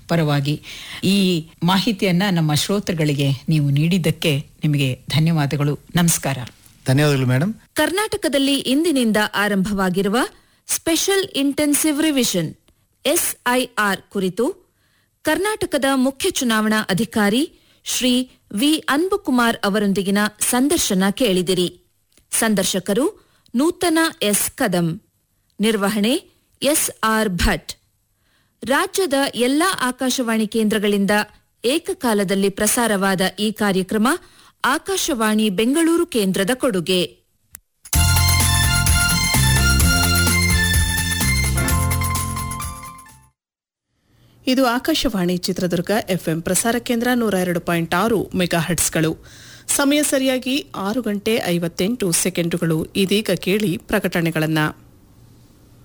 ಪರವಾಗಿ ಈ ಮಾಹಿತಿಯನ್ನ ನಮ್ಮ ಶ್ರೋತೃಗಳಿಗೆ ನೀವು ನೀಡಿದ್ದಕ್ಕೆ ನಿಮಗೆ ಧನ್ಯವಾದಗಳು ನಮಸ್ಕಾರ ಧನ್ಯವಾದಗಳು ಮೇಡಮ್ ಕರ್ನಾಟಕದಲ್ಲಿ ಇಂದಿನಿಂದ ಆರಂಭವಾಗಿರುವ ಸ್ಪೆಷಲ್ ಇಂಟೆನ್ಸಿವ್ ರಿವಿಷನ್ ಎಸ್ಐಆರ್ ಕುರಿತು ಕರ್ನಾಟಕದ ಮುಖ್ಯ ಚುನಾವಣಾ ಅಧಿಕಾರಿ ಶ್ರೀ ವಿ ಅನ್ಬುಕುಮಾರ್ ಅವರೊಂದಿಗಿನ ಸಂದರ್ಶನ ಕೇಳಿದಿರಿ ಸಂದರ್ಶಕರು ನೂತನ ಎಸ್ ಕದಂ ನಿರ್ವಹಣೆ ಎಸ್ಆರ್ ಭಟ್ ರಾಜ್ಯದ ಎಲ್ಲಾ ಆಕಾಶವಾಣಿ ಕೇಂದ್ರಗಳಿಂದ ಏಕಕಾಲದಲ್ಲಿ ಪ್ರಸಾರವಾದ ಈ ಕಾರ್ಯಕ್ರಮ ಆಕಾಶವಾಣಿ ಬೆಂಗಳೂರು ಕೇಂದ್ರದ ಕೊಡುಗೆ ಇದು ಆಕಾಶವಾಣಿ ಚಿತ್ರದುರ್ಗ ಎಫ್ಎಂ ಪ್ರಸಾರ ಕೇಂದ್ರ ನೂರ ಎರಡು ಪಾಯಿಂಟ್ ಆರು ಮೆಗಾ ಹರ್ಟ್ಸ್ಗಳು ಸಮಯ ಸರಿಯಾಗಿ ಆರು ಗಂಟೆ ಐವತ್ತೆಂಟು ಸೆಕೆಂಡುಗಳು ಇದೀಗ ಕೇಳಿ ಪ್ರಕಟಣೆಗಳನ್ನು